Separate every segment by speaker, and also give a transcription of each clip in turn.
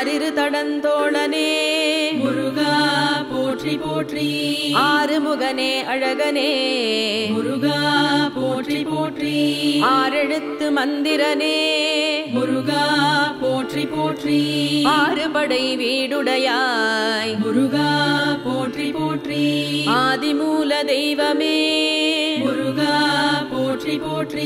Speaker 1: ஆறிரு தடந்தோழனே
Speaker 2: முருகா போற்றி போற்றி
Speaker 1: ஆறுமுகனே அழகனே
Speaker 2: முருகா போற்றி போற்றி
Speaker 1: ஆறெழுத்து மந்திரனே
Speaker 2: முருகா போற்றி போற்றி
Speaker 1: ஆறுபடை வீடுடையாய்
Speaker 2: முருகா போற்றி போற்றி
Speaker 1: ஆதிமூல தெய்வமே
Speaker 2: முருகா போற்றி போற்றி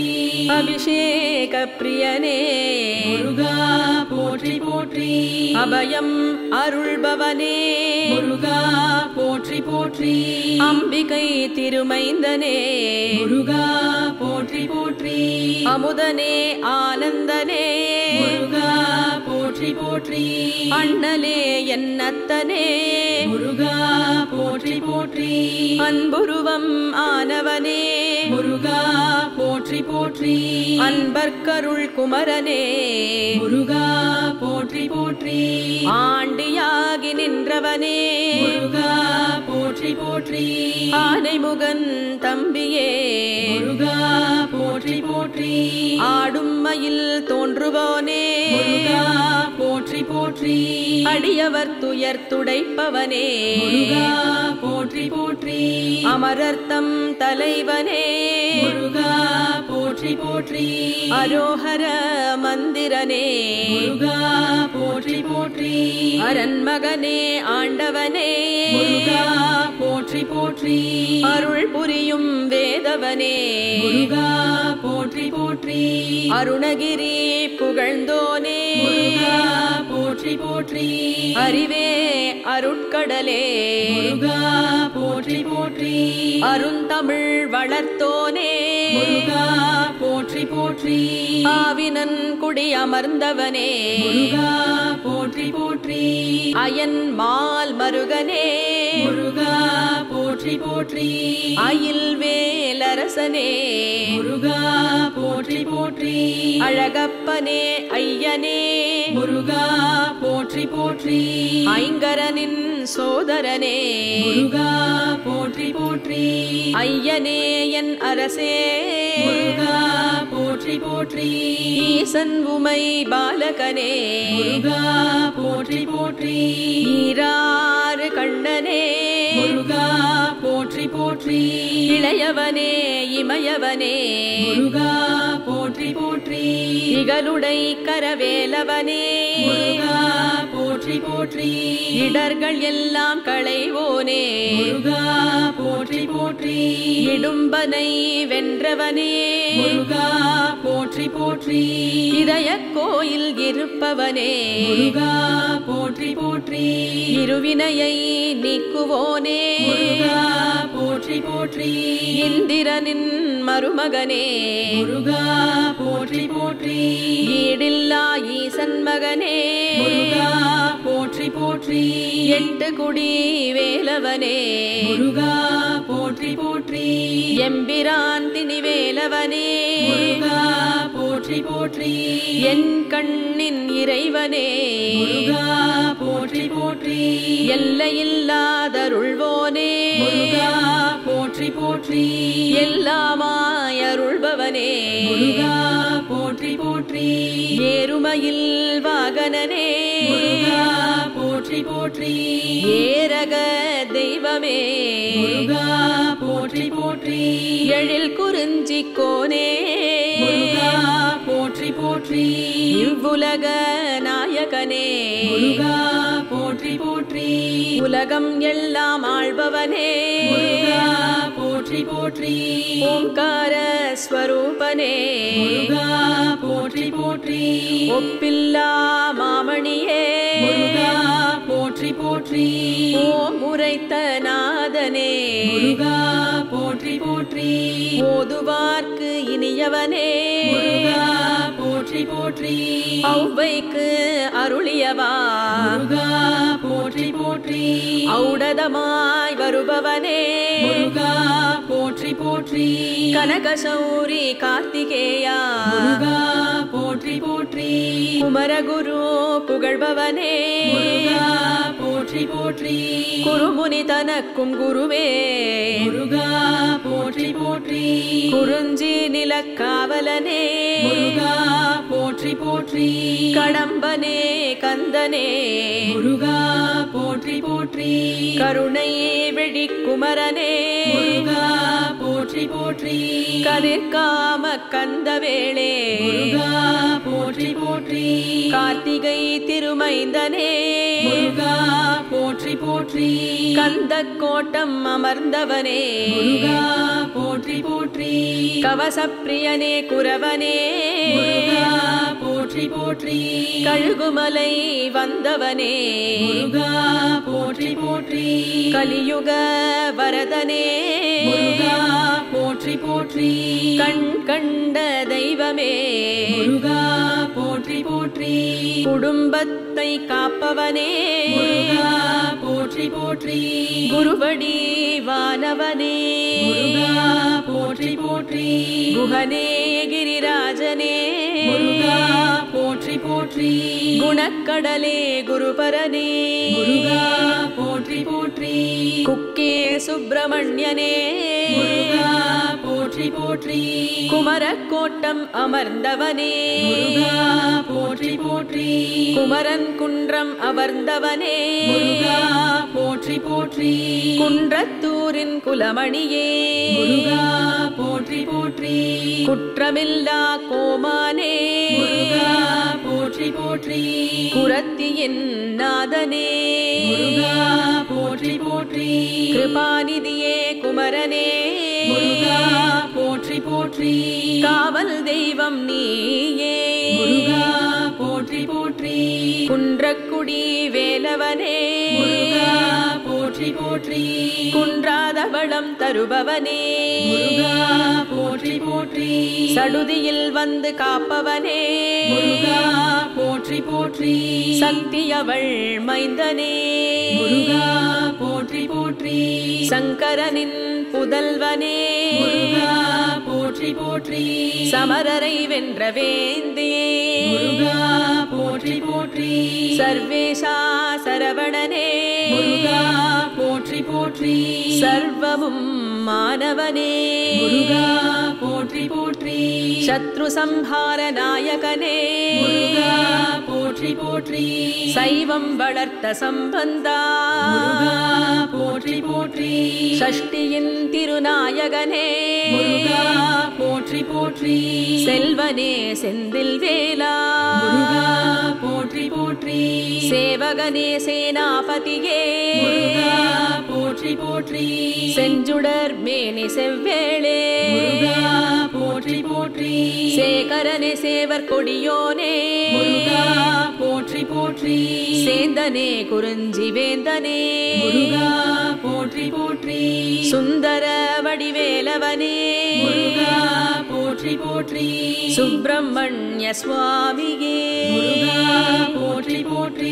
Speaker 1: அபிஷேக பிரியனே
Speaker 2: முருகா போற்றி போற்றி
Speaker 1: அபயம் அருள்பவனே
Speaker 2: முருகா போற்றி போற்றி
Speaker 1: அம்பிகை திருமைந்தனே
Speaker 2: முருகா போற்றி போற்றி
Speaker 1: அமுதனே ஆனந்தனே
Speaker 2: முருகா போற்றி போற்றி
Speaker 1: அண்ணலே என்னத்தனே
Speaker 2: முருகா போற்றி போற்றி
Speaker 1: அன்புருவம் ஆனவனே
Speaker 2: முருகா போற்றி போற்றி
Speaker 1: அன்பர்க்கருள் குமரனே
Speaker 2: முருகா போற்றி போற்றி
Speaker 1: ஆண்டியாகி நின்றவனே
Speaker 2: முருகா போற்றி போற்றி
Speaker 1: ஆனைமுகன் தம்பியே
Speaker 2: முருகா போற்றி போற்றி
Speaker 1: ஆடும் மயில் தோன்றுவோனே
Speaker 2: முருகா போற்றி போற்றி
Speaker 1: அடியவர் துயர் துடைப்பவனே
Speaker 2: முருகா போற்றி போற்றி
Speaker 1: அமரர்த்தம் தலைவனே
Speaker 2: முருகா போற்றி போற்றி
Speaker 1: அரோஹர மந்திரனே
Speaker 2: முருகா போற்றி போற்றி
Speaker 1: அரண்மகனே ஆண்டவனே
Speaker 2: முருகா போற்றி போற்றி
Speaker 1: அருள் புரியும் வேதவனே
Speaker 2: முருகா போற்றி போற்றி
Speaker 1: அருணகிரி புகழ்ந்தோனே
Speaker 2: முருகா போற்றி போற்றி
Speaker 1: அறிவே அருட்கடலே
Speaker 2: முருகா போற்றி போற்றி
Speaker 1: அருந்தமிழ் வளர்த்தோனே
Speaker 2: முருகா போற்றி போற்றி
Speaker 1: ஆவினன் குடி அமர்ந்தவனே
Speaker 2: முருகா போற்றி போற்றி
Speaker 1: அயன் மால் மருகனே
Speaker 2: முருகா போற்றி போற்றி
Speaker 1: அயில் வேலரசனே
Speaker 2: முருகா போற்றி போற்றி
Speaker 1: அழகப்பனே ஐயனே
Speaker 2: முருகா போற்றி போற்றி
Speaker 1: ஐங்கரனின் சோதரனே
Speaker 2: முருகா போற்றி போற்றி
Speaker 1: ஐயனே என் அரசே
Speaker 2: முருகா போற்றி போற்றி
Speaker 1: ஈசன் உமை பாலகனே
Speaker 2: முருகா போற்றி போற்றி
Speaker 1: ஈராறு கண்ணனே
Speaker 2: முருகா போற்றி போற்றி
Speaker 1: இளையவனே இமயவனே
Speaker 2: முருகா போற்றி போற்றி
Speaker 1: இகலுடை கரவேலவனே
Speaker 2: முருகா போற்றி போற்றி
Speaker 1: இடர்கள் எல்லாம் களைவோனே
Speaker 2: முருகா போற்றி போற்றி
Speaker 1: இடும்பனை வென்றவனே
Speaker 2: முருகா போற்றி போற்றி
Speaker 1: இதய கோயில் இருப்பவனே
Speaker 2: முருகா போற்றி போற்றி
Speaker 1: இருவினையை நீக்குவோனே
Speaker 2: முருகா போற்றி போற்றி
Speaker 1: இந்திரனின் மருமகனே
Speaker 2: முருகா போற்றி போற்றி
Speaker 1: ஈடில்லா ஈசன் மகனே
Speaker 2: முருகா போற்றி போற்றி
Speaker 1: எட்டு குடி வேலவனே
Speaker 2: முருகா போற்றி போற்றி
Speaker 1: எம்பிரான் திணிவேலவனே
Speaker 2: முருகா போற்றி போற்றி
Speaker 1: என் கண்ணின் இறைவனே
Speaker 2: முருகா போற்றி போற்றி
Speaker 1: எல்லையில்லாதருள்வோனே
Speaker 2: முருகா போற்றி போற்றி
Speaker 1: எல்லாமாய் அருள்பவனே
Speaker 2: முருகா போற்றி போற்றி
Speaker 1: ஏறுமையில் வாகனனே
Speaker 2: முருகா போற்றி போற்றி
Speaker 1: ஏரக தெய்வமே
Speaker 2: முருகா போற்றி போற்றி
Speaker 1: எழில் குறிஞ்சி கோனே
Speaker 2: முருகா போற்றி போற்றி
Speaker 1: இவ்வுலக நாயகனே
Speaker 2: முருகா போற்றி போற்றி
Speaker 1: உலகம் எல்லாம் ஆள்பவனே
Speaker 2: முருகா போற்றி போற்றி
Speaker 1: ஓம்கார ஸ்வரூபனே
Speaker 2: முருகா போற்றி போற்றி
Speaker 1: ஒப்பில்லா மாமணியே
Speaker 2: முருகா போற்றி போற்றி
Speaker 1: ஓம் உரைத்த நாதனே
Speaker 2: முருகா போற்றி போற்றி
Speaker 1: ஓதுவார்க்கு இனியவனே
Speaker 2: முருகா போற்றி போற்றி
Speaker 1: ஔவைக்கு அருளியவா
Speaker 2: முருகா போற்றி போற்றி
Speaker 1: ஔடதமாய் வருபவனே
Speaker 2: முருகா போற்றி போற்றி
Speaker 1: கனகசௌரி கார்த்திகேயா
Speaker 2: முருகா போற்றி போற்றி
Speaker 1: குமரகுரு புகழ்பவனே
Speaker 2: முருகா போற்றி போற்றி போற்றி
Speaker 1: குருமுனி தனக்கும் குருவே
Speaker 2: முருகா போற்றி போற்றி
Speaker 1: குறிஞ்சி நிலக்காவலனே
Speaker 2: முருகா போற்றி போற்றி
Speaker 1: கடம்பனே கந்தனே
Speaker 2: முருகா போற்றி போற்றி
Speaker 1: கருணையே வெழிக்குமரனே
Speaker 2: முருகா போற்றி போற்றி
Speaker 1: கதிர்காம கந்தவேளே
Speaker 2: முருகா போற்றி போற்றி
Speaker 1: கார்த்திகை திருமைந்தனே
Speaker 2: முருகா போற்றி போற்றி
Speaker 1: கந்த கோட்டம் அமர்ந்தவனே
Speaker 2: முருகா போற்றி போற்றி
Speaker 1: கவசப்பிரியனே குரவனே
Speaker 2: முருகா போற்றி போற்றி
Speaker 1: கழுகுமலை வந்தவனே
Speaker 2: முருகா போற்றி போற்றி
Speaker 1: கலியுக வரதனே
Speaker 2: முருகா போற்றி போற்றி
Speaker 1: கண் கண்ட தெய்வமே
Speaker 2: முருகா போற்றி போற்றி
Speaker 1: குடும்பத்தை காப்பவனே
Speaker 2: முருகா போற்றி போற்றி
Speaker 1: குருவடி வானவனே
Speaker 2: முருகா போற்றி போற்றி
Speaker 1: குஹனே கிரிராஜனே
Speaker 2: முருகா போற்றி போற்றி
Speaker 1: குணக்கடலே குருபரனே
Speaker 2: முருகா போற்றி போற்றி
Speaker 1: குக்கே சுப்பிரமணியனே
Speaker 2: முருகா போற்றி போற்றி
Speaker 1: குமரக்கோட்டம் அமர்ந்தவனே
Speaker 2: முருகா போற்றி போற்றி
Speaker 1: குமரன் குன்றம் அமர்ந்தவனே
Speaker 2: முருகா போற்றி போற்றி
Speaker 1: குன்றத்தூரின் குலமணியே
Speaker 2: முருகா போற்றி போற்றி
Speaker 1: குற்றமில்லா கோமானே
Speaker 2: முருகா போற்றி போற்றி
Speaker 1: குரத்தியின் நாதனே
Speaker 2: முருகா போற்றி போற்றி
Speaker 1: கிருபாநிதியே குமரனே
Speaker 2: முருகா போற்றி போற்றி
Speaker 1: காவல் தெய்வம் நீயே
Speaker 2: முருகா போற்றி போற்றி
Speaker 1: குன்றக்குடி வேலவனே
Speaker 2: முருகா போற்றி போற்றி
Speaker 1: குன்றாத வளம் தருபவனே
Speaker 2: முருகா போற்றி போற்றி
Speaker 1: சடுதியில் வந்து காப்பவனே
Speaker 2: முருகா போற்றி போற்றி
Speaker 1: சக்தி அவள் மைந்தனே
Speaker 2: முருகா போற்றி போற்றி
Speaker 1: சங்கரனின் புதல்வனே
Speaker 2: முருகா போற்றி போற்றி
Speaker 1: சமரரை வென்ற வேந்தே
Speaker 2: முருகா போற்றி போற்றி
Speaker 1: சர்வேஷா சரவணனே
Speaker 2: முருகா போற்றி போற்றி
Speaker 1: சர்வமும் மாணவனே
Speaker 2: முருகா போற்றி போற்றி
Speaker 1: சத்ரு சம்ஹார நாயகனே
Speaker 2: முருகா போற்றி போற்றி
Speaker 1: சைவம் வளர்த்த சம்பந்தா
Speaker 2: முருகா போற்றி போற்றி
Speaker 1: ஷஷ்டியின் திருநாயகனே
Speaker 2: முருகா போற்றி போற்றி
Speaker 1: செல்வனே செந்தில் வேலா
Speaker 2: முருகா போற்றி போற்றி
Speaker 1: சேவகனே சேனாபதியே
Speaker 2: முருகா போற்றி போற்றி
Speaker 1: செஞ்சுடர் மேனி செவ்வேளே
Speaker 2: முருகா போற்றி போற்றி
Speaker 1: சேகரனே சேவர் கொடியோனே
Speaker 2: முருகா போற்றி போற்றி
Speaker 1: சேந்தனே குறிஞ்சி வேந்தனே
Speaker 2: முருகா போற்றி போற்றி
Speaker 1: சுந்தர வடிவேலவனே
Speaker 2: முருகா போற்றி போற்றி
Speaker 1: சுப்பிரமணிய சுவாமியே
Speaker 2: முருகா போற்றி போற்றி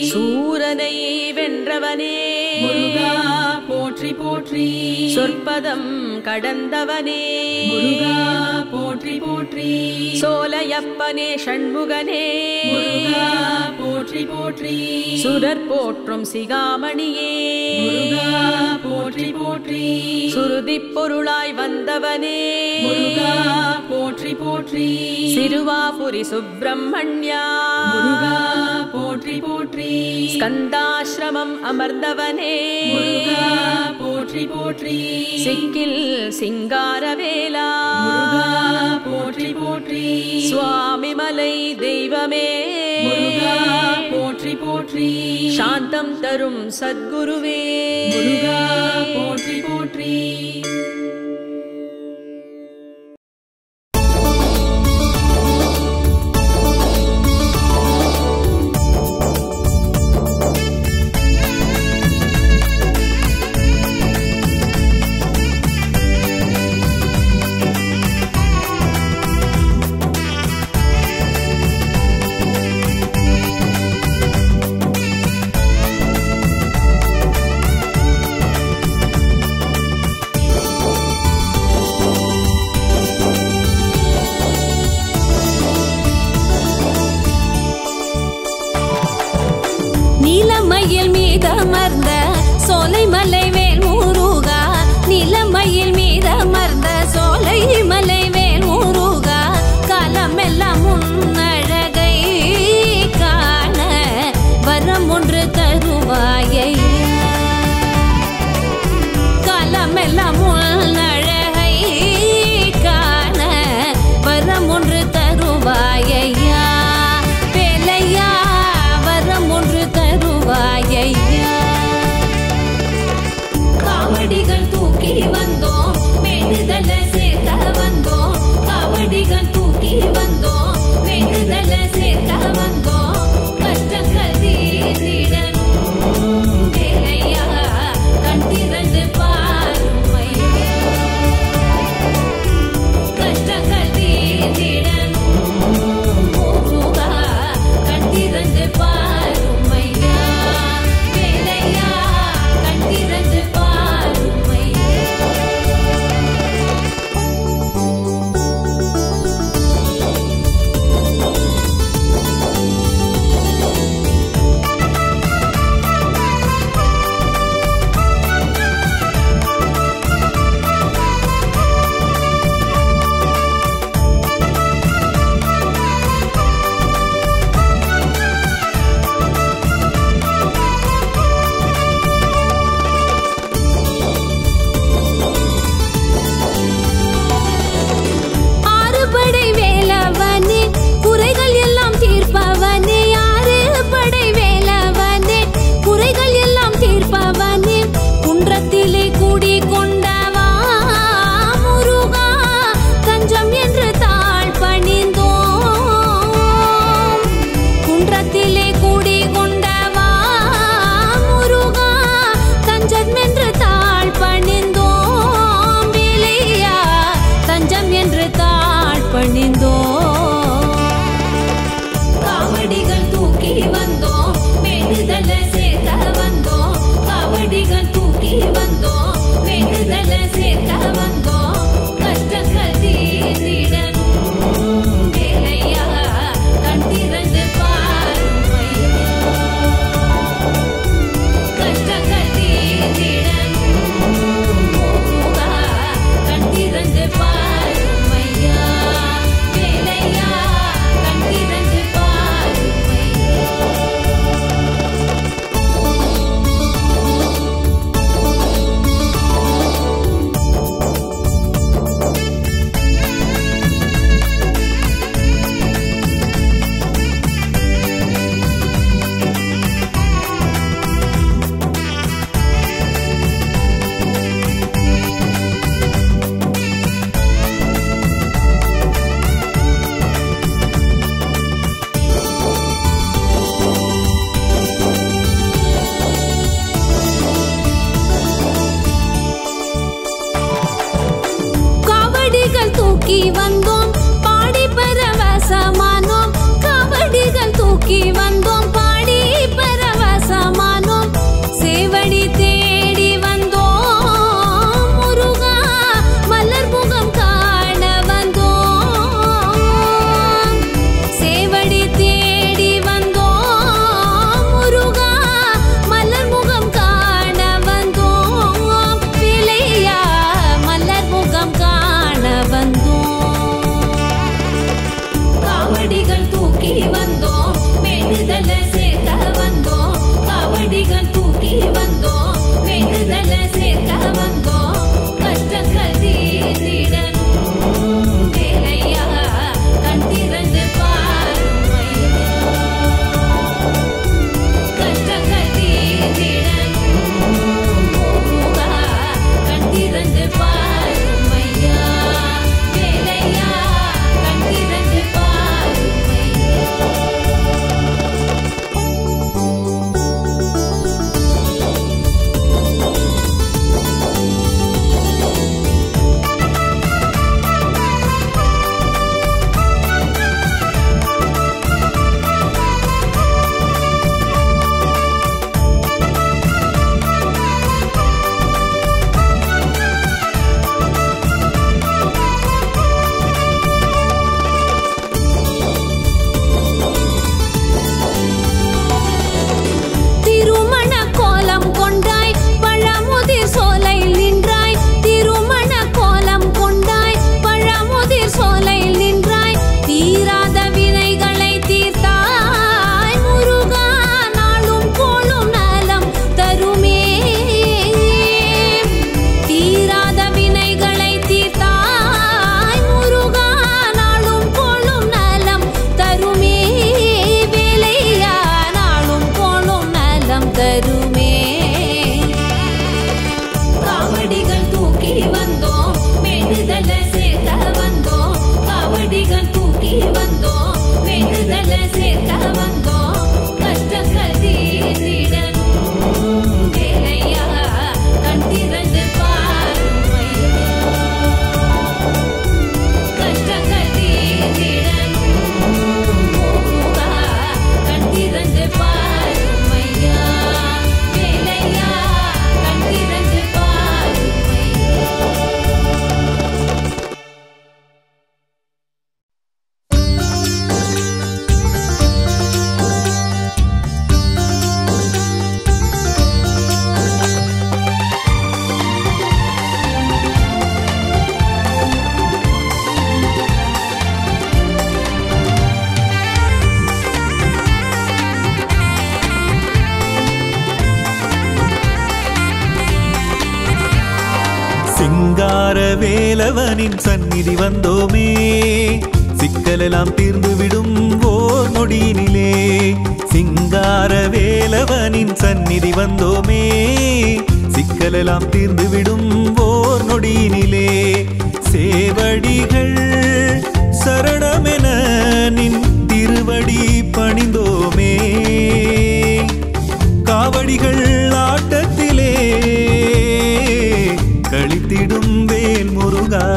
Speaker 1: சூரனை வென்றவனே
Speaker 2: முருகா போற்றி போற்றி
Speaker 1: சொற்பதம் கடந்தவனே
Speaker 2: முருகா போற்றி போற்றி
Speaker 1: சோலையப்பனே ஷண்முகனே
Speaker 2: முருகா போற்றி போற்றி
Speaker 1: சுரர் போற்றும் சிகாமணியே
Speaker 2: முருகா போற்றி போற்றி
Speaker 1: சுருதி பொருளாய் வந்தவனே
Speaker 2: முருகா போற்றி போற்றி
Speaker 1: சிறுவாபுரி சுப்பிரமணியா
Speaker 2: முருகா போற்றி போற்றி
Speaker 1: ஸ்கந்தாசிரமம் அமர்ந்தவனே
Speaker 2: முருகா போற்றி போற்றி
Speaker 1: சிக்கில் சிங்காரவேலா
Speaker 2: முருகா போற்றி போற்றி
Speaker 1: சுவாமிமலை தெய்வமே
Speaker 2: முருகா போற்றி போற்றி
Speaker 1: சாந்தம் தரும் சத்குருவே
Speaker 2: முருகா போற்றி போற்றி
Speaker 3: முருகா வேலவனின் சந்நிதி வந்தோமே சிக்கலெல்லாம் தீர்ந்து விடும் ஓர் நொடியினிலே சிங்கார வேலவனின் சந்நிதி வந்தோமே சிக்கலெல்லாம் தீர்ந்து விடும் ஓர் நொடியினிலே சேவடிகள் சரணமென நின் திருவடி பணிந்தோமே காவடிகள் ஆட்டத்திலே கழித்திடும் வேல் முருகா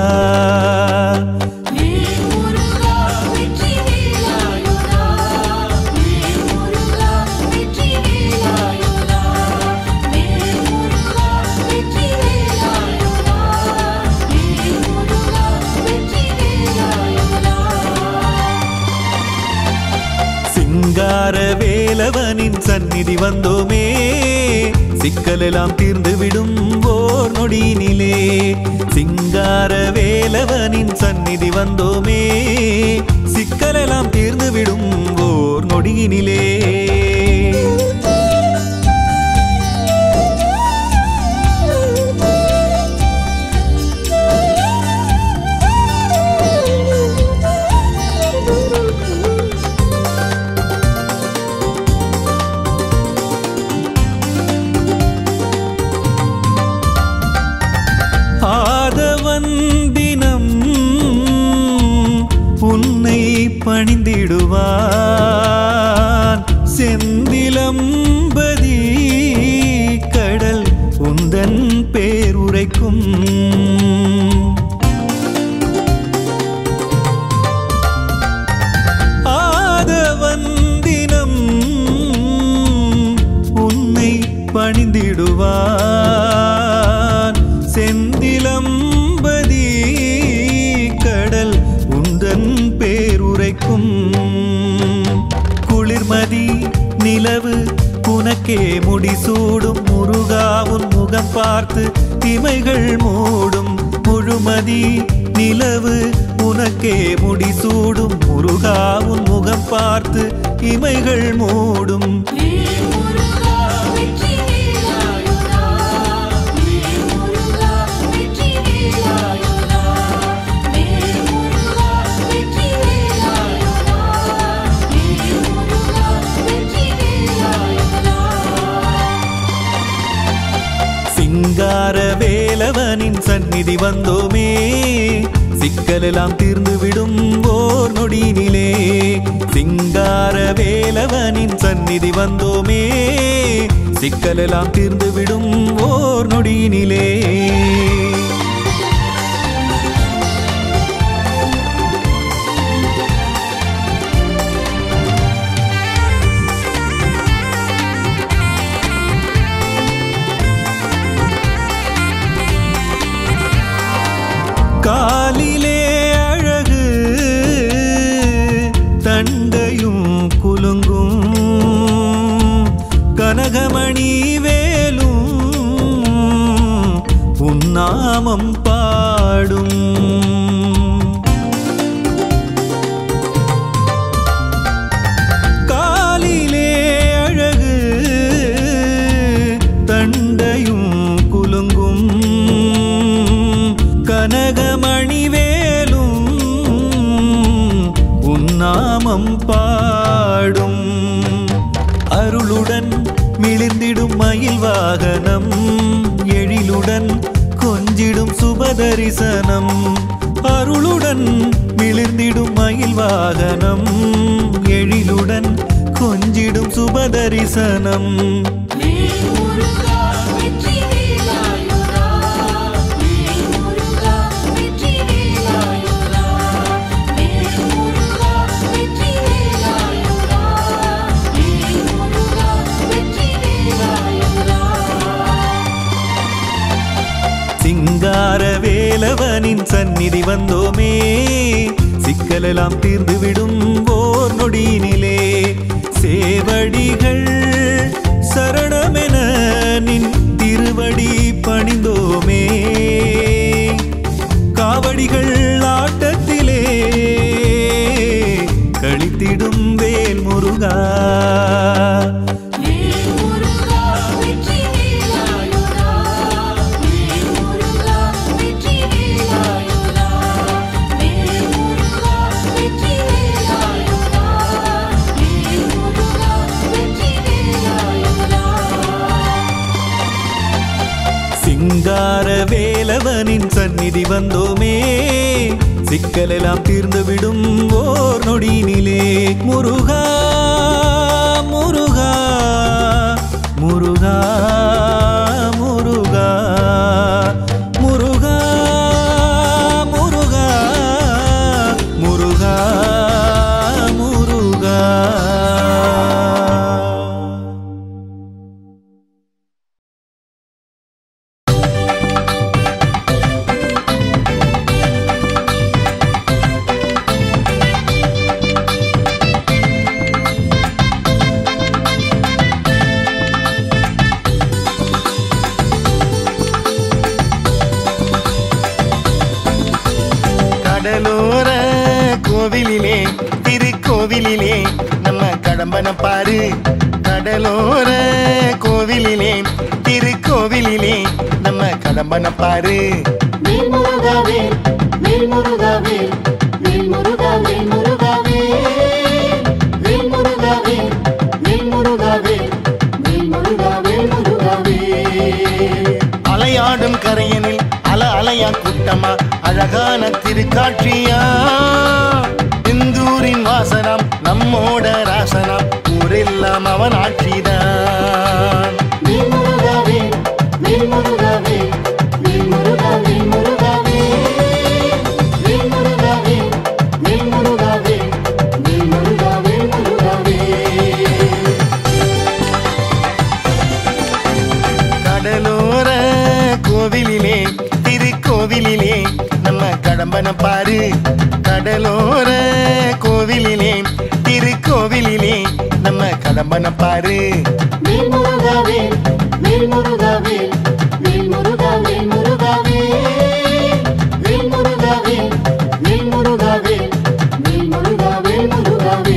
Speaker 2: வேல் முருகா வெற்றி வேலாயுதா வேல் முருகா வெற்றி வேலாயுதா வேல் முருகா வெற்றி வேலாயுதா வேல் முருகா வெற்றி வேலாயுதா
Speaker 3: சிங்கார வேலவனின் சந்நிதி வந்தோமே சிக்கலெல்லாம் தீர்ந்து விடும் ஓர் நொடியினிலே சிங்கார வேலவனின் சந்நிதி வந்தோமே சிக்கலெல்லாம் தீர்ந்து விடும் ஓர் நொடியினிலே ஆதவந்தினம் உன்னை பணிந்திடுவான் செந்திலம்பதி கடல் உந்தன் பேருரைக்கும் ஆதவந்தினம் உன்னை பணிந்திடுவான் செந்திலம்பதி கடல் உந்தன் பேருரைக்கும் குளிர்மதி நிலவு உனக்கே முடிசூடும் முருகாவுன் முகம் பார்த்து திமைகள் மூடும் முழுமதி நிலவு உனக்கே முடிசூடும் முருகாவுன் முகம் பார்த்து இமைகள் மூடும்
Speaker 2: வேல் முருகா வெற்றி வேலாயுதா வேல் முருகா வெற்றி வேலாயுதா வேல் முருகா வெற்றி வேலாயுதா வேல் முருகா வெற்றி வேலாயுதா
Speaker 3: சிங்கார வேலவனின் சந்நிதி வந்தோமே சிக்கலெல்லாம் தீர்ந்து விடும் ஓர் நொடியினிலே சிங்கார வேலவனின் சந்நிதி வந்தோமே சிக்கலெல்லாம் தீர்ந்து விடும் ஓர் நொடியினிலே காலிலே அழகு தண்டையும் குலுங்கும் கனகமணி வேலும் உன்னாமம் பாடும் காலிலே அழகு தண்டையும் குலுங்கும் கனகமணி வேலும் உன்னாமம் பாடும் அருளுடன் மிளிர்ந்திடும் மயில் வாகனம் எழிலுடன் கொஞ்சிடும் சுபதரிசனம் அருளுடன் மிளிர்ந்திடும் மயில் வாகனம் எழிலுடன் கொஞ்சிடும் சுபதரிசனம்
Speaker 2: வேல் முருகா வெற்றி வேலாயுதா வேல் முருகா வெற்றி வேலாயுதா வேல் முருகா வெற்றி வேலாயுதா வேல் முருகா வெற்றி வேலாயுதா
Speaker 3: சிங்கார வேலவனின் சந்நிதி வந்தோமே சிக்கலெல்லாம் தீர்ந்து விடும் ஓர் நொடியினிலே சேவடிகள் சரணமென நின் திருவடி பணிந்தோமே காவடிகள் ஆட்டத்திலே கழித்திடும் வேல் முருகா
Speaker 2: வேல் முருகா வெற்றி வேலாயுதா வேல் முருகா வெற்றி வேலாயுதா
Speaker 3: சிங்கார வேலவனின் சந்நிதி வந்தோமே சிக்கலெல்லாம் தீர்ந்துவிடும் ஓர் நொடியினிலே முருகா முருகா முருகா முருகா முருகா முருகா முருகா முருகா
Speaker 4: கடலோர கோவிலிலே திருக்கோவிலிலே நம்ம கடம்பன பாரு கடலோர கோவிலிலே திருக்கோவிலிலே நம்ம கடம்பன பாரு
Speaker 2: வேல் முருகாவே வேல் முருகாவே வேல் முருகாவே முருகாவே வேல் முருகாவே வேல் முருகாவே வேல் முருகாவே முருகாவே
Speaker 4: அலையாடும் கரையனில் அல அலையா கூட்டமா அழகான திருக்காட்சியா இந்தூரின் வாசனம் நம்மோட ராசனம் ஊரெல்லாம் அவன் ஆட்சிதான்
Speaker 2: வேல் முருகாவே வேல் முருகாவே வேல் முருகாவே முருகாவே வேல் முருகாவே வேல் முருகாவே வேல் முருகாவே முருகாவே
Speaker 4: கடலோர கோவிலிலே திருக்கோவிலிலே நம்ம கடம்பன பாரு கடலோர கோவிலிலே திருக்கோவிலிலே நம்ம கடம்பன பாரு
Speaker 2: வேல் முருகாவே வேல் முருகாவே வேல் முருகாவே முருகாவே வேல் முருகாவே வேல் முருகாவே வேல் முருகாவே முருகாவே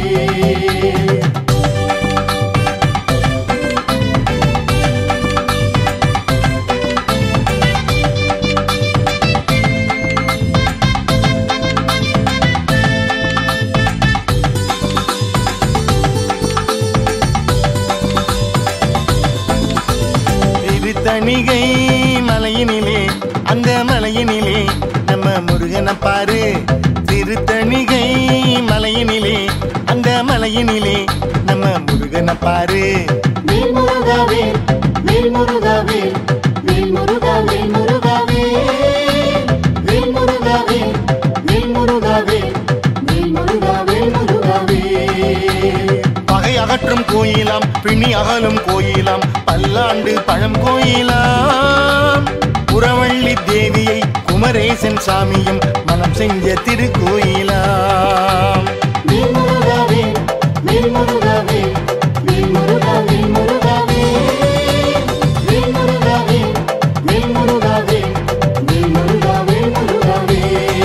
Speaker 4: திருத்தணிகை மலையினிலே அந்த மலையினிலே நம்ம முருகனை பாரு திருத்தணிகை மலையினிலே அந்த மலையினிலே நம்ம முருகனை பாரு
Speaker 2: வேல் முருகாவே வேல் முருகாவே வேல் முருகாவே முருகாவே வேல் முருகாவே வேல் முருகாவே வேல் முருகாவே முருகாவே
Speaker 4: பகை அகற்றும் கோயிலாம் பிணி அகலும் கோயிலாம் பல்லாண்டு பழம் கோயிலாம் புறவள்ளி தேவியை குமரேசன் சாமியும் மனம் செஞ்ச திருக்கோயிலாம்
Speaker 2: வேல் முருகாவே வேல் முருகாவே வேல் முருகாவே முருகாவே வேல் முருகாவே வேல் முருகாவே வேல் முருகாவே முருகாவே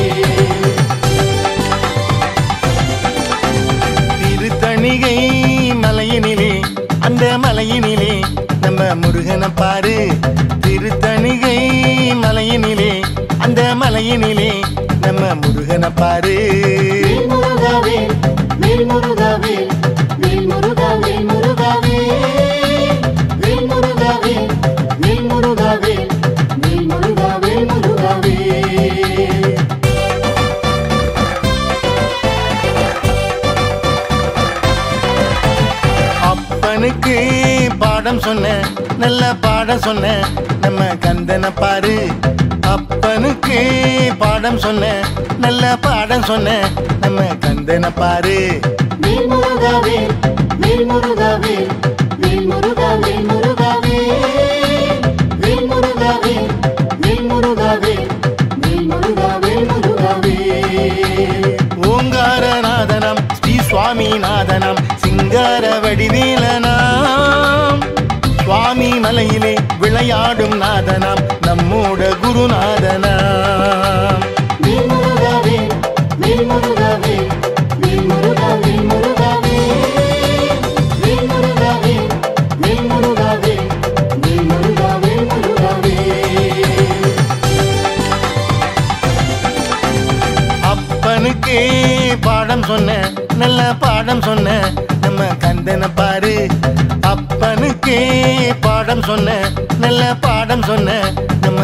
Speaker 4: திருத்தணிகை மலையினிலே அந்த மலையினிலே நம்ம முருகனை பாரு திருத்தணிகை மலையினிலே அந்த மலையினிலே நம்ம முருகனை பாரு
Speaker 2: வேல் முருகாவே வேல் முருகாவே வேல் முருகாவே முருகாவே வேல் முருகாவே வேல் முருகாவே வேல் முருகாவே முருகாவே
Speaker 4: அப்பனுக்கு பாடம் சொன்ன நல்ல பாடம் சொன்ன நம்ம கந்தனை பாரு அப்பனுக்கு பாடம் சொன்ன நல்ல பாடம் சொன்ன நம்ம கந்தனை பாரு
Speaker 2: வேல் முருகாவே வேல் முருகாவே வேல் முருகாவே முருகாவே வேல் முருகாவே வேல் முருகாவே வேல் முருகாவே முருகாவே
Speaker 4: ஓங்காரநாதனம் ஸ்ரீ சுவாமிநாதனம் சிங்கார வடிவேலனாம் சுவாமி மலையிலே விளையாடும் நாதனாம் நம்மோட குருநாதனாம்
Speaker 2: வேல் முருகாவே வேல் முருகாவே வேல் முருகாவே முருகாவே வேல் முருகாவே வேல் முருகாவே வேல் முருகாவே முருகாவே
Speaker 4: அப்பனுக்கே பாடம் சொன்ன நல்ல பாடம் சொன்ன நம்ம கந்தனை பாரு அப்பனுக்கே பாடம் சொன்ன நல்ல பாடம் சொன்ன நம்ம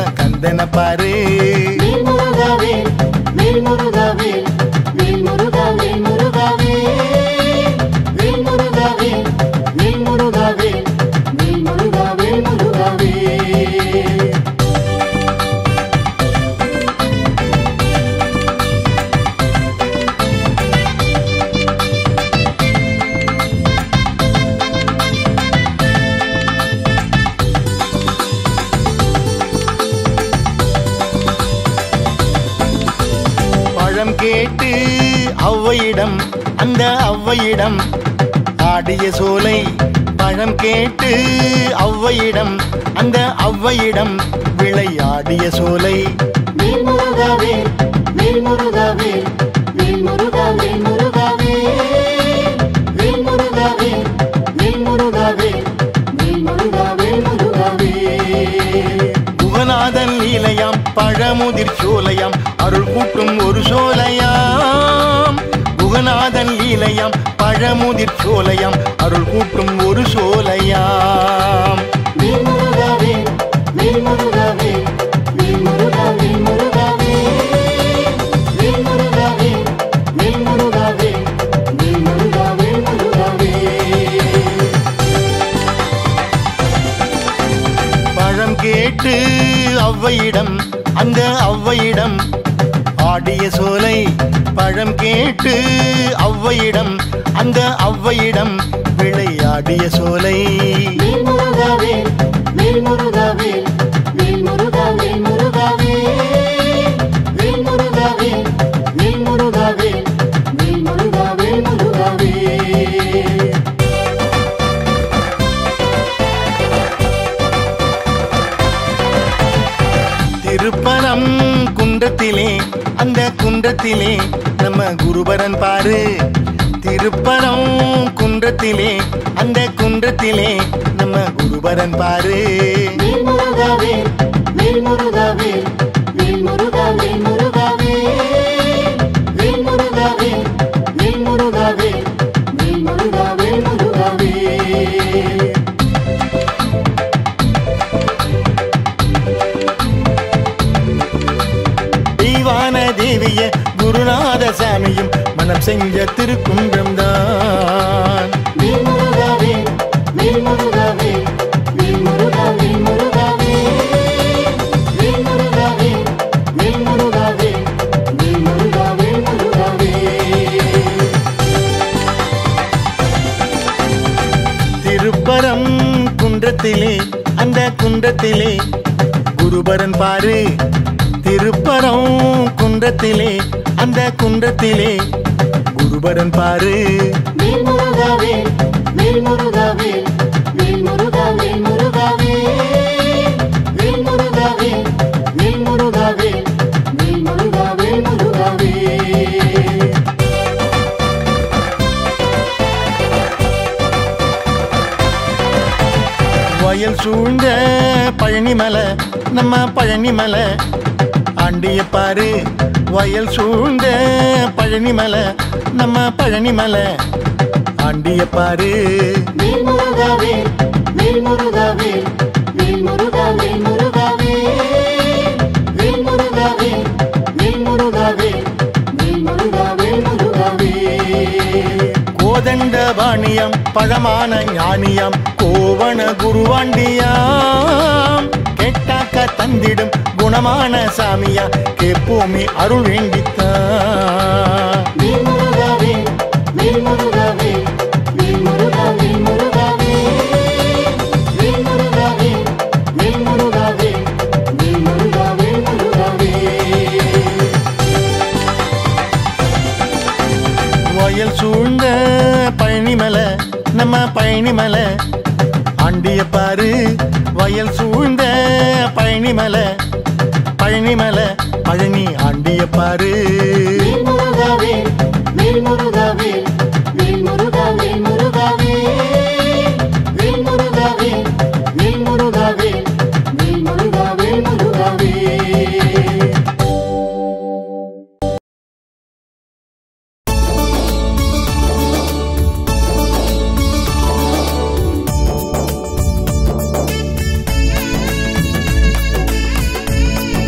Speaker 4: வேலதன பாரு
Speaker 2: வேல் முருகாவே வேல் முருகாவே வேல் முருகாவே முருகாவே வேல் முருகாவே வேல் முருகாவே வேல் முருகாவே முருகாவே
Speaker 4: பழம் கேட்டு ஔவையிடம் அந்த ஔவையிடம் ஆடிய சோலை பழம் கேட்டு ஔவையிடம் அந்த ஔவையிடம் விளையாடிய சோலை
Speaker 2: வேல் முருகாவே வேல் முருகாவே வேல் முருகாவே முருகாவே வேல் முருகாவே வேல் முருகாவே வேல் முருகாவே முருகாவே
Speaker 4: குகநாதன் லீலையாம் பழமுதிர் சோலையாம் அருள் கூட்டும் ஒரு சோலையாம் குகநாதன் லீலையாம் பழமுதிர் சோலையாம் அருள் கூட்டும் ஒரு சோலையாம்
Speaker 2: வேல் முருகாவே வேல் முருகாவே வேல் முருகாவே முருகாவே வேல் முருகாவே வேல் முருகாவே வேல் முருகாவே முருகாவே
Speaker 4: பழம் கேட்டு ஔவையிடம் அந்த ஔவையிடம் ஆடிய சோலை பழம் கேட்டு ஔவையிடம் அந்த ஔவையிடம் விளையாடிய சோலை
Speaker 2: வேல் முருகாவே வேல் முருகாவே வேல் முருகாவே முருகாவே வேல் முருகாவே வேல் முருகாவே வேல் முருகாவே முருகாவே
Speaker 4: திருப்பரம் குன்றத்திலே அந்த குன்றத்திலே நம்ம குருபரன் பாரு திருப்பரம் குன்றத்திலே அந்த குன்றத்திலே நம்ம குருபரன் பாரு
Speaker 2: வேல் முருகாவே வேல் முருகாவே வேல் முருகாவே முருகாவே வேல் முருகாவே வேல் முருகாவே வேல் முருகாவே முருகாவே
Speaker 4: தெய்வான தேவிய குருநாத சாமியும் மனம் செஞ்ச திருக்குன்றம் தான்
Speaker 2: வேல் முருகாவே வேல் முருகாவே வேல் முருகாவே முருகாவே வேல் முருகாவே வேல் முருகாவே வேல் முருகாவே முருகாவே
Speaker 4: திருப்பரம் குன்றத்திலே அந்த குன்றத்திலே குருபரன் பாரு திருப்பரம் குன்றத்திலே அந்த குன்றத்திலே குருபரன் பாரு
Speaker 2: வேல் முருகாவே வேல் முருகாவே வேல் முருகாவே முருகாவே வேல் முருகாவே வேல் முருகாவே வேல் முருகாவே முருகாவே
Speaker 4: வயல் சூழ்ந்த பழனிமலை நம்ம பழனிமலை ஆண்டிய பாரு வயல் சூழ்ந்த பழனிமலை நம்ம பழனிமலை ஆண்டிய பாரு
Speaker 2: வேல் முருகாவே வேல் முருகாவே வேல் முருகாவே முருகாவே வேல் முருகாவே வேல் முருகாவே வேல் முருகாவே முருகாவே
Speaker 4: கோதண்ட பாணியம் பழமான ஞானியம் கோவண குருவாண்டியாம் கேட்டாக்க தந்திடும் குணமான சாமியா கேப்போமே அருள் வேண்டித்தான்
Speaker 2: வேல் முருகாவே வேல் முருகாவே வேல் முருகாவே முருகாவே வேல் முருகாவே வேல் முருகாவே வேல் முருகாவே முருகாவே
Speaker 4: வயல் சூழ்ந்த பழனிமலை நம்ம பழனிமலை ஆண்டிய பாரு வயல் சூழ்ந்த பழனிமலை பழனிமலை பழனி ஆண்டிய பாரு
Speaker 2: வேல் முருகாவே வேல் முருகாவே வேல் முருகாவே முருகாவே வேல் முருகாவே வேல் முருகாவே வேல் முருகாவே முருகாவே
Speaker 5: Thank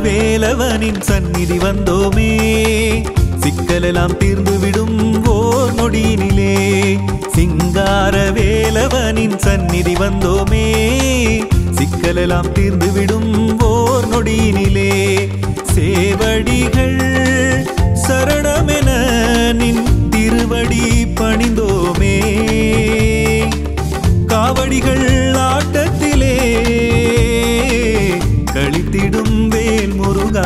Speaker 3: வேலவனின் சந்நிதி வந்தோமே சிக்கலெல்லாம் தீர்ந்துவிடும் ஓர் நொடியினிலே சிங்கார வேலவனின் சந்நிதி வந்தோமே சிக்கலெல்லாம் தீர்ந்துவிடும் ஓர் நொடியினிலே சேவடிகள் சரணமென நின் திருவடி பணிந்தோமே காவடிகள் ஆட்டத்திலே கழித்திடும் வேல் முருகா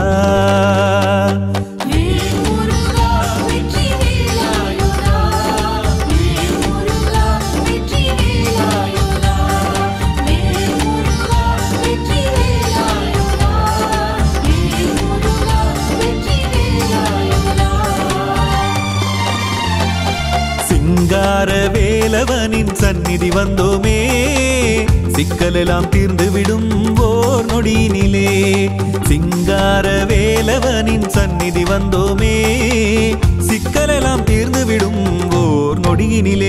Speaker 5: முருகா வெற்றி வேலாயுதா முருகா வெற்றி வேலாயுதா முருகா வெற்றி வேலாயுதா முருகா வெற்றி வேலாயுதா
Speaker 3: சிங்கார வேலவனின் சந்நிதி வந்தோமே சிக்கலெல்லாம் தீர்ந்துவிடும் ஓர் நொடியினிலே சிங்கார வேலவனின் சந்நிதி வந்தோமே சிக்கலெல்லாம் தீர்ந்துவிடும் ஓர் நொடியினிலே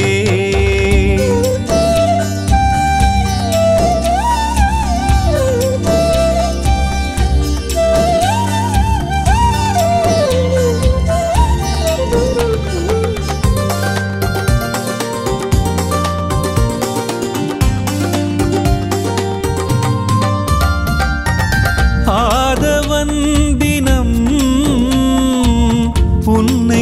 Speaker 3: ஆதவன் தினம் உன்னை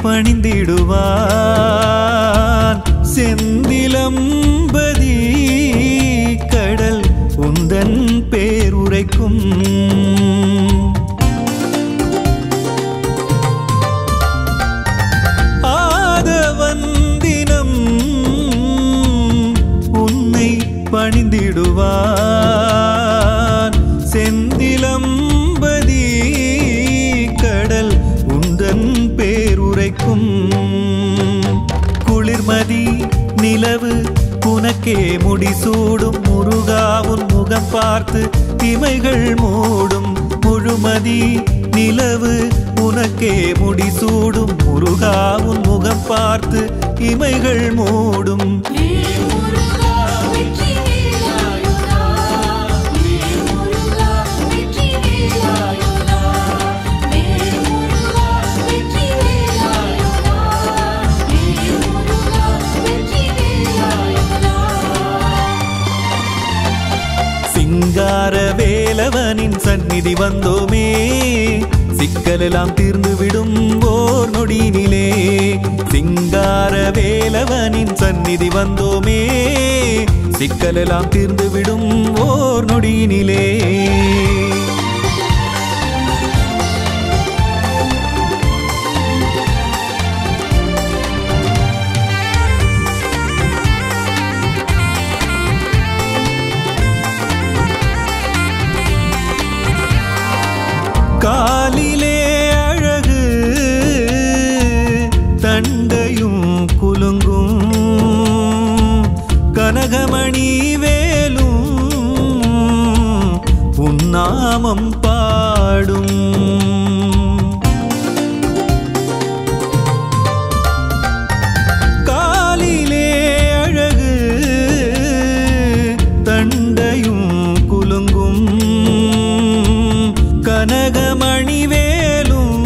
Speaker 3: பணிந்திடுவான் செந்திலம்பதி கடல் உந்தன் பேருரைக்கும் ஆதவன் தினம் உன்னை பணிந்திடுவான் செந்திலம்பதி கடல் உந்தன் பேருரைக்கும் குளிர்மதி நிலவு உனக்கே முடிசூடும் முருகாவுன் முகம் பார்த்து திமைகள் மூடும் முழுமதி நிலவு உனக்கே முடிசூடும் முருகாவுன் முகம் பார்த்து இமைகள் மூடும்
Speaker 5: முருகா வெற்றி வேலாயுதா முருகா வெற்றி வேலாயுதா முருகா வெற்றி வேலாயுதா முருகா வெற்றி வேலாயுதா
Speaker 3: சிங்கார வேலவனின் சந்நிதி வந்தோமே சிக்கலெல்லாம் தீர்ந்துவிடும் ஓர் நொடியினிலே சிங்கார வேலவனின் சந்நிதி வந்தோமே சிக்கலெல்லாம் தீர்ந்துவிடும் ஓர் நொடியினிலே காலிலே அழகு தண்டையும் குலுங்கும் கனகமணி வேலும் உன்னாமம் பாடும் காலிலே அழகு தண்டையும் குலுங்கும் கனகமணி வேலும்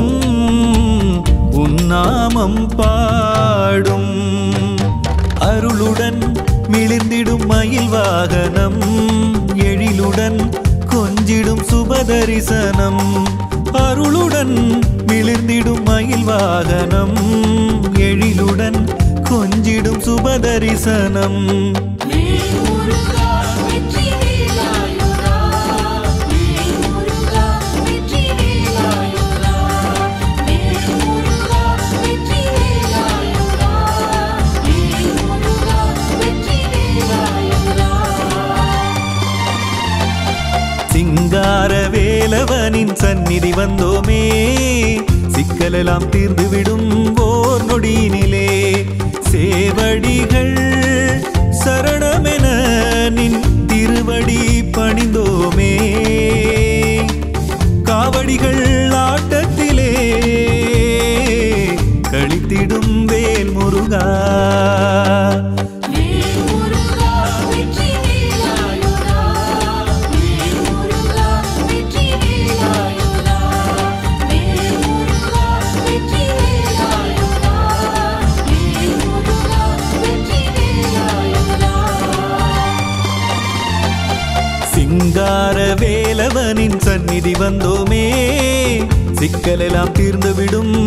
Speaker 3: உன்னாமம் பாடும் அருளுடன் மிளிர்ந்திடும் மயில் வாகனம் எழிலுடன் கொஞ்சிடும் சுபதரிசனம் அருளுடன் மிளிர்ந்திடும் மயில் வாகனம் எழிலுடன் கொஞ்சிடும் சுபதரிசனம்
Speaker 5: முருகா வெற்றி வேலாயுதா முருகா வெற்றி வேலாயுதா முருகா வெற்றி வேலாயுதா முருகா வெற்றி வேலாயுதா
Speaker 3: சிங்கார வேலவனின் சந்நிதி வந்தோமே சிக்கலெல்லாம் தீர்ந்துவிடும் ஓர் நொடியினிலே சேவடிகள் சரணமென நின் திருவடி பணிந்தோமே காவடிகள் ஆட்டத்திலே கழித்திடும் வேல் முருகா
Speaker 5: முருகா வெற்றி வேலாயுதா முருகா வெற்றி வேலாயுதா
Speaker 3: சிங்கார வேலவனின் சந்நிதி வந்தோமே சிக்கலெல்லாம் தீர்ந்து விடும்